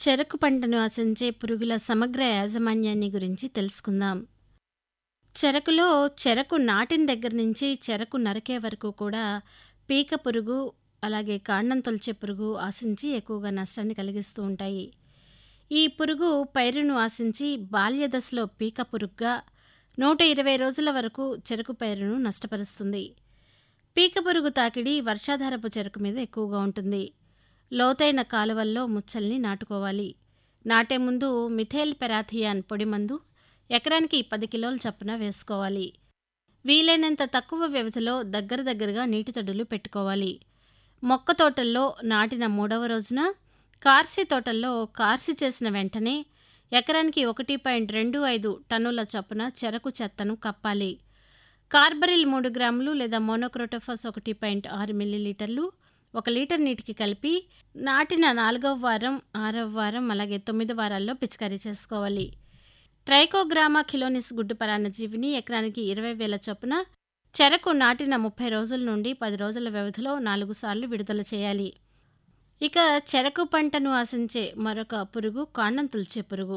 చెరకు పంటను ఆశించే పురుగుల సమగ్ర యాజమాన్యాన్ని గురించి తెలుసుకుందాం చెరకులో చెరకు నాటిన దగ్గర నుంచి చెరకు నరికే వరకు కూడా పీక పురుగు అలాగే కాండం తొలిచే పురుగు ఆశించి ఎక్కువగా నష్టాన్ని కలిగిస్తూ ఉంటాయి ఈ పురుగు పైరును ఆశించి బాల్య దశలో పీక పురుగుగా నూట ఇరవై రోజుల వరకు చెరకు పైరును నష్టపరుస్తుంది పీక పురుగు తాకిడి వర్షాధారపు చెరకు మీద ఎక్కువగా ఉంటుంది లోతైన కాలువల్లో ముచ్చల్ని నాటుకోవాలి నాటే ముందు మిథేల్ పెరాథియాన్ పొడి మందు ఎకరానికి పది కిలోల చప్పున వేసుకోవాలి వీలైనంత తక్కువ వ్యవధిలో దగ్గర దగ్గరగా నీటి తడులు పెట్టుకోవాలి మొక్క తోటల్లో నాటిన మూడవ రోజున కార్సి తోటల్లో కార్సి చేసిన వెంటనే ఎకరానికి ఒకటి పాయింట్ రెండు ఐదు టన్నుల చొప్పున చెరకు చెత్తను కప్పాలి కార్బరిల్ మూడు గ్రాములు లేదా మోనోక్రోటోఫాస్ ఒకటి పాయింట్ ఆరు మిల్లీలీటర్లు ఒక లీటర్ నీటికి కలిపి నాటిన నాలుగవ వారం ఆరవ వారం అలాగే తొమ్మిది వారాల్లో పిచికారీ చేసుకోవాలి ట్రైకోగ్రామా కిలోనిస్ గుడ్డు పరాన్నజీవిని ఎకరానికి ఇరవై వేల చొప్పున చెరకు నాటిన ముప్పై రోజుల నుండి పది రోజుల వ్యవధిలో నాలుగు సార్లు విడుదల చేయాలి ఇక చెరకు పంటను ఆశించే మరొక పురుగు కాండం తుల్చే పురుగు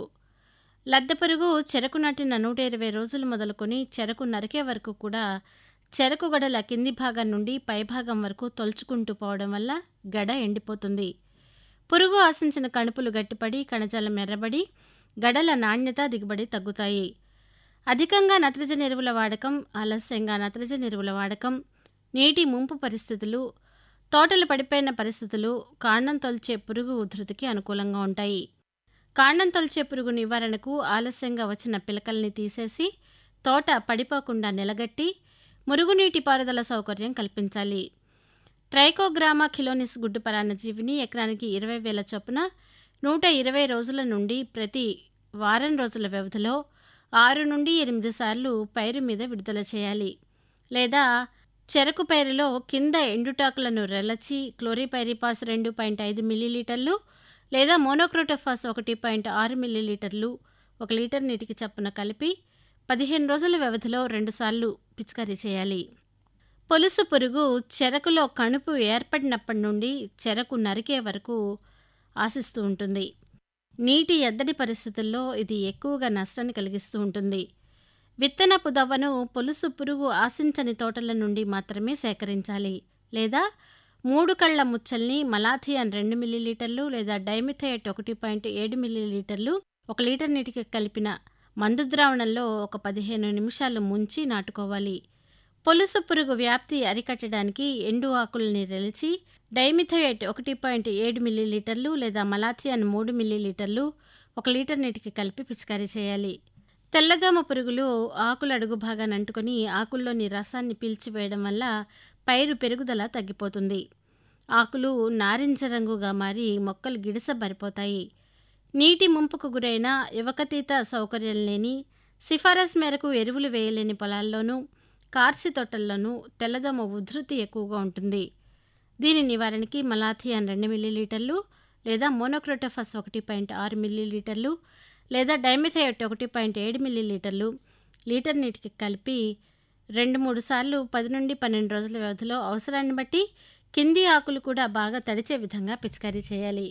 లద్దె పురుగు చెరకు నాటిన నూట ఇరవై రోజులు మొదలుకొని చెరకు నరికే వరకు కూడా చెరకు గడల కింది భాగం నుండి పైభాగం వరకు తొలుచుకుంటూ పోవడం వల్ల గడ ఎండిపోతుంది పురుగు ఆశించిన కణుపులు గట్టిపడి కణజాలం ఎర్రబడి గడల నాణ్యత దిగుబడి తగ్గుతాయి అధికంగా నత్రజని ఎరువుల వాడకం ఆలస్యంగా నత్రజని ఎరువుల వాడకం నీటి ముంపు పరిస్థితులు తోటలు పడిపోయిన పరిస్థితులు కాండం తొలిచే పురుగు ఉధృతికి అనుకూలంగా ఉంటాయి కాండం తొలిచే పురుగు నివారణకు ఆలస్యంగా వచ్చిన పిలకల్ని తీసేసి తోట పడిపోకుండా నిలగట్టి మురుగునీటి పారుదల సౌకర్యం కల్పించాలి ట్రైకోగ్రామా కిలోనిస్ గుడ్డు పరాన్నజీవిని ఎకరానికి ఇరవై వేల చొప్పున నూట ఇరవై రోజుల నుండి ప్రతి వారం రోజుల వ్యవధిలో ఆరు నుండి ఎనిమిది సార్లు పైరు మీద విడుదల చేయాలి లేదా చెరకు పైరులో కింద ఎండుటాకులను రెలచి క్లోరిపైరిపాస్ రెండు పాయింట్ ఐదు మిల్లీలీటర్లు లేదా మోనోక్రోటోఫాస్ ఒకటి పాయింట్ ఆరు మిల్లీలీటర్లు ఒక లీటర్ నీటికి చప్పున కలిపి పదిహేను రోజుల వ్యవధిలో రెండుసార్లు పిచికారీ చేయాలి పొలుసు పురుగు చెరకులో కణుపు ఏర్పడినప్పటి నుండి చెరకు నరికే వరకు ఆశిస్తూ ఉంటుంది నీటి ఎద్దడి పరిస్థితుల్లో ఇది ఎక్కువగా నష్టాన్ని కలిగిస్తూ ఉంటుంది విత్తనపు దవ్వను పొలుసు పురుగు ఆశించని తోటల నుండి మాత్రమే సేకరించాలి లేదా మూడు కళ్ళ ముచ్చల్ని మలాథియాన్ రెండు మిల్లీలీటర్లు లేదా డైమిథయేట్ ఒకటి పాయింట్ ఏడు మిల్లీలీటర్లు ఒక లీటర్ నీటికి కలిపిన మందు ద్రావణంలో ఒక పదిహేను నిమిషాలు ముంచి నాటుకోవాలి పొలుసు పురుగు వ్యాప్తి అరికట్టడానికి ఎండు ఆకుల్ని రెలిచి డైమిథయేట్ ఒకటి పాయింట్ ఏడు మిల్లీలీటర్లు లేదా మలాథియాన్ మూడు మిల్లీలీటర్లు ఒక లీటర్ నీటికి కలిపి పిచికారీ చేయాలి తెల్లదోమ పురుగులు ఆకుల అడుగు భాగాన్ని అంటుకొని ఆకుల్లోని రసాన్ని పీల్చివేయడం వల్ల పైరు పెరుగుదల తగ్గిపోతుంది ఆకులు నారింజ రంగుగా మారి మొక్కలు గిడసబరిపోతాయి నీటి ముంపుకు గురైన యువకతీత సౌకర్యం లేని సిఫారసు మేరకు ఎరువులు వేయలేని పొలాల్లోనూ కార్సి తోటల్లోనూ తెల్లదోమ ఉధృతి ఎక్కువగా ఉంటుంది దీని నివారణకి మలాథియాన్ రెండు మిల్లీలీటర్లు లేదా మోనోక్రోటోఫస్ ఒకటి పాయింట్ ఆరు మిల్లీలీటర్లు లేదా డైమిథయేట్ ఒకటి పాయింట్ ఏడు మిల్లీలీటర్లు లీటర్ నీటికి కలిపి రెండు మూడు సార్లు పది నుండి పన్నెండు రోజుల వ్యవధిలో అవసరాన్ని బట్టి కింది ఆకులు కూడా బాగా తడిచే విధంగా పిచికారీ చేయాలి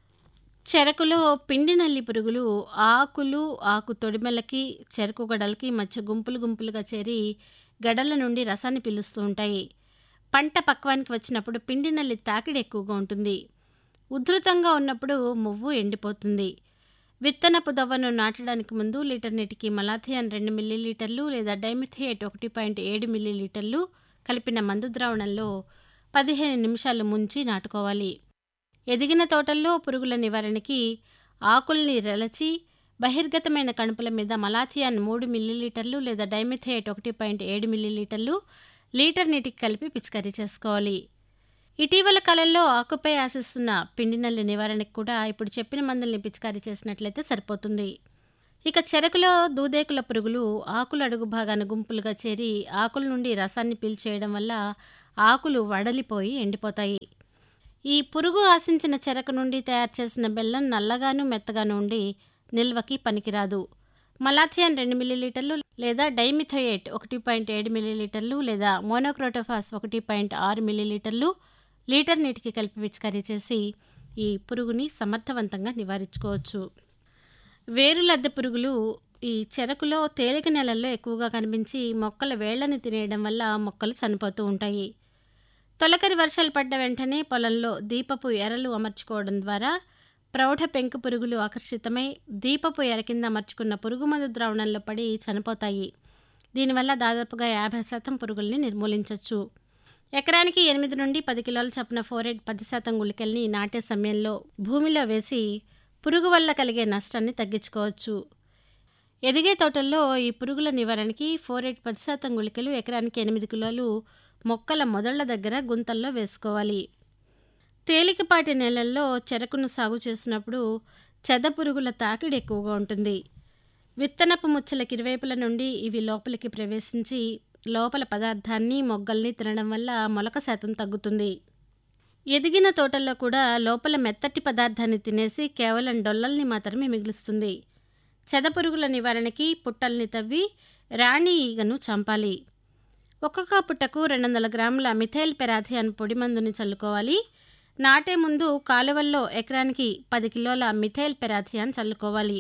చెరకులో పిండి నల్లి పురుగులు ఆకులు ఆకు తొడిమెలకి చెరకు గడలకి మధ్య గుంపులు గుంపులుగా చేరి గడల నుండి రసాన్ని పీలుస్తూ ఉంటాయి పంట పక్వానికి వచ్చినప్పుడు పిండి నల్లి తాకిడి ఎక్కువగా ఉంటుంది ఉధృతంగా ఉన్నప్పుడు మువ్వు ఎండిపోతుంది విత్తనపు దవ్వను నాటడానికి ముందు లీటర్ నీటికి మలాథియాన్ రెండు మిల్లీలీటర్లు లేదా డైమిథియేట్ ఒకటి పాయింట్ ఏడు మిల్లీలీటర్లు కలిపిన మందు ద్రావణంలో పదిహేను నిమిషాలు ముంచి నాటుకోవాలి ఎదిగిన తోటల్లో పురుగుల నివారణకి ఆకుల్ని రెలచి బహిర్గతమైన కణుపుల మీద మలాథియాన్ మూడు మిల్లీలీటర్లు లేదా డైమిథేట్ ఒకటి పాయింట్ ఏడు మిల్లీలీటర్లు లీటర్ నీటికి కలిపి పిచికారీ చేసుకోవాలి ఇటీవల కాలంలో ఆకుపై ఆశిస్తున్న పిండి నల్లి నివారణకు కూడా ఇప్పుడు చెప్పిన మందుల్ని పిచికారీ చేసినట్లయితే సరిపోతుంది ఇక చెరకులో దూదేకుల పురుగులు ఆకుల అడుగు భాగాన గుంపులుగా చేరి ఆకుల నుండి రసాన్ని పీల్చేయడం వల్ల ఆకులు వడలిపోయి ఎండిపోతాయి ఈ పురుగు ఆశించిన చెరకు నుండి తయారు చేసిన బెల్లం నల్లగాను మెత్తగాను ఉండి నిల్వకి పనికిరాదు మలాథియాన్ రెండు మిల్లీలీటర్లు లేదా డైమిథోయేట్ ఒకటి పాయింట్ ఏడు మిల్లీలీటర్లు లేదా మోనోక్రోటోఫాస్ ఒకటి పాయింట్ ఆరు మిల్లీలీటర్లు లీటర్ నీటికి కలిపి పిచికారీ చేసి ఈ పురుగుని సమర్థవంతంగా నివారించుకోవచ్చు వేరులద్దె పురుగులు ఈ చెరకులో తేలిక నెలల్లో ఎక్కువగా కనిపించి మొక్కల వేళ్లను తినేయడం వల్ల మొక్కలు చనిపోతూ ఉంటాయి తొలకరి వర్షాలు పడ్డ వెంటనే పొలంలో దీపపు ఎరలు అమర్చుకోవడం ద్వారా ప్రౌఢ పెంకు పురుగులు ఆకర్షితమై దీపపు ఎర కింద అమర్చుకున్న పురుగు మందు ద్రావణంలో పడి చనిపోతాయి దీనివల్ల దాదాపుగా యాభై శాతం పురుగుల్ని నిర్మూలించవచ్చు ఎకరానికి ఎనిమిది నుండి పది కిలోల చొప్పున ఫోరెట్ పది శాతం గుళికల్ని నాటే సమయంలో భూమిలో వేసి పురుగు వల్ల కలిగే నష్టాన్ని తగ్గించుకోవచ్చు ఎదిగే తోటల్లో ఈ పురుగుల నివారణకి ఫోరెట్ పది శాతం గుళికలు ఎకరానికి ఎనిమిది కిలోలు మొక్కల మొదళ్ల దగ్గర గుంతల్లో వేసుకోవాలి తేలికపాటి నేలల్లో చెరకును సాగు చేసినప్పుడు చెద పురుగుల తాకిడి ఎక్కువగా ఉంటుంది విత్తనపు ముచ్చలకి ఇరువైపుల నుండి ఇవి లోపలికి ప్రవేశించి లోపల పదార్థాన్ని మొగ్గల్ని తినడం వల్ల మొలక శాతం తగ్గుతుంది ఎదిగిన తోటల్లో కూడా లోపల మెత్తటి పదార్థాన్ని తినేసి కేవలం డొల్లల్ని మాత్రమే మిగులుస్తుంది చెదపురుగుల నివారణకి పుట్టల్ని తవ్వి రాణి ఈగను చంపాలి ఒక్కొక్క పుట్టకు రెండు వందల గ్రాముల మిథైల్ పెరాథియాన్ పొడి మందుని చల్లుకోవాలి నాటే ముందు కాలువల్లో ఎకరానికి పది కిలోల మిథైల్ పెరాథియాన్ చల్లుకోవాలి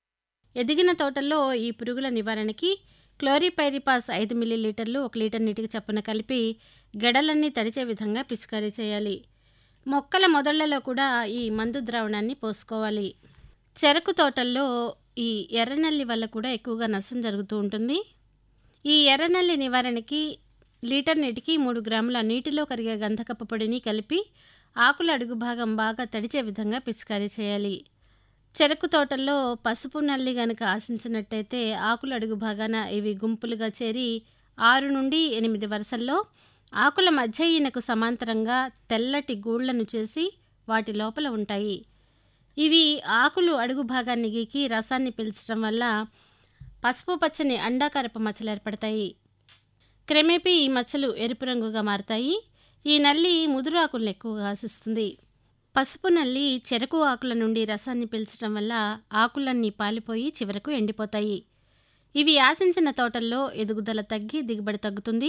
ఎదిగిన తోటల్లో ఈ పురుగుల నివారణకి క్లోరిపైరిపాస్ ఐదు మిల్లీలీటర్లు ఒక లీటర్ నీటికి చప్పున కలిపి గెడలన్నీ తడిచే విధంగా పిచికారీ చేయాలి మొక్కల మొదళ్లలో కూడా ఈ మందు ద్రావణాన్ని పోసుకోవాలి చెరకు తోటల్లో ఈ ఎర్రనల్లి వల్ల కూడా ఎక్కువగా నష్టం జరుగుతూ ఉంటుంది ఈ ఎర్రనల్లి నివారణకి లీటర్ నీటికి మూడు గ్రాముల నీటిలో కరిగే గంధకపు పొడిని కలిపి ఆకుల అడుగు భాగం బాగా తడిచే విధంగా పిచికారీ చేయాలి చెరకు తోటల్లో పసుపు నల్లి గనుక ఆశించినట్టయితే ఆకుల అడుగు భాగాన ఇవి గుంపులుగా చేరి ఆరు నుండి ఎనిమిది వరుసల్లో ఆకుల మధ్య ఈయనకు సమాంతరంగా తెల్లటి గూళ్లను చేసి వాటి లోపల ఉంటాయి ఇవి ఆకులు అడుగు భాగాన్ని గీకి రసాన్ని పీల్చడం వల్ల పసుపు పచ్చని అండాకారపు మచ్చలు ఏర్పడతాయి క్రమేపీ ఈ మచ్చలు ఎరుపు రంగుగా మారతాయి ఈ నల్లి ముదురు ఆకులను ఎక్కువగా ఆశిస్తుంది పసుపు నల్లి చెరకు ఆకుల నుండి రసాన్ని పీల్చడం వల్ల ఆకులన్నీ పాలిపోయి చివరకు ఎండిపోతాయి ఇవి ఆశించిన తోటల్లో ఎదుగుదల తగ్గి దిగుబడి తగ్గుతుంది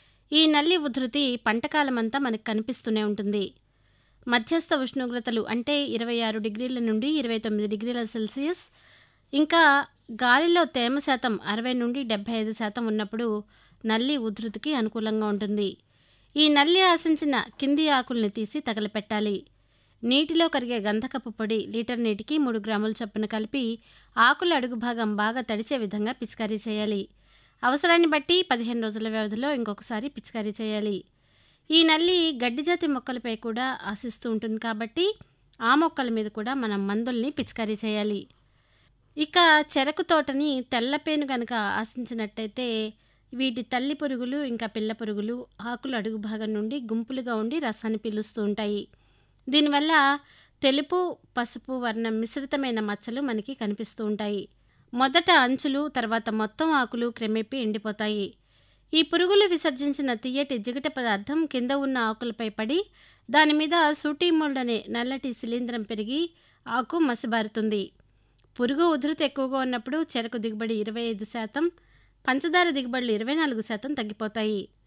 ఈ నల్లి ఉధృతి పంటకాలమంతా మనకు కనిపిస్తూనే ఉంటుంది మధ్యస్థ ఉష్ణోగ్రతలు అంటే ఇరవై ఆరు డిగ్రీల నుండి ఇరవై తొమ్మిది డిగ్రీల సెల్సియస్ ఇంకా గాలిలో తేమ శాతం అరవై నుండి డెబ్బై ఐదు శాతం ఉన్నప్పుడు నల్లి ఉధృతికి అనుకూలంగా ఉంటుంది ఈ నల్లి ఆశించిన కింది ఆకుల్ని తీసి తగలపెట్టాలి నీటిలో కరిగే గంధకపు పొడి లీటర్ నీటికి మూడు గ్రాముల చొప్పున కలిపి ఆకుల అడుగు భాగం బాగా తడిచే విధంగా పిచికారీ చేయాలి అవసరాన్ని బట్టి పదిహేను రోజుల వ్యవధిలో ఇంకొకసారి పిచికారీ చేయాలి ఈ నల్లి గడ్డి జాతి మొక్కలపై కూడా ఆశిస్తూ ఉంటుంది కాబట్టి ఆ మొక్కల మీద కూడా మనం మందుల్ని పిచికారీ చేయాలి ఇక చెరకు తోటని తెల్లపేను కనుక ఆశించినట్టయితే వీటి తల్లి పురుగులు ఇంకా పిల్ల పురుగులు ఆకులు అడుగు భాగం నుండి గుంపులుగా ఉండి రసాన్ని పీలుస్తూ ఉంటాయి దీనివల్ల తెలుపు పసుపు వర్ణం మిశ్రితమైన మచ్చలు మనకి కనిపిస్తూ ఉంటాయి మొదట అంచులు తర్వాత మొత్తం ఆకులు క్రమేపీ ఎండిపోతాయి ఈ పురుగులు విసర్జించిన తీయటి జిగట పదార్థం కింద ఉన్న ఆకులపై పడి దాని మీద సూటీమోల్డ్ అనే నల్లటి శిలీంధ్రం పెరిగి ఆకు మసిబారుతుంది పురుగు ఉధృతి ఎక్కువగా ఉన్నప్పుడు చెరకు దిగుబడి ఇరవై ఐదు శాతం పంచదార దిగుబడులు ఇరవై నాలుగు శాతం తగ్గిపోతాయి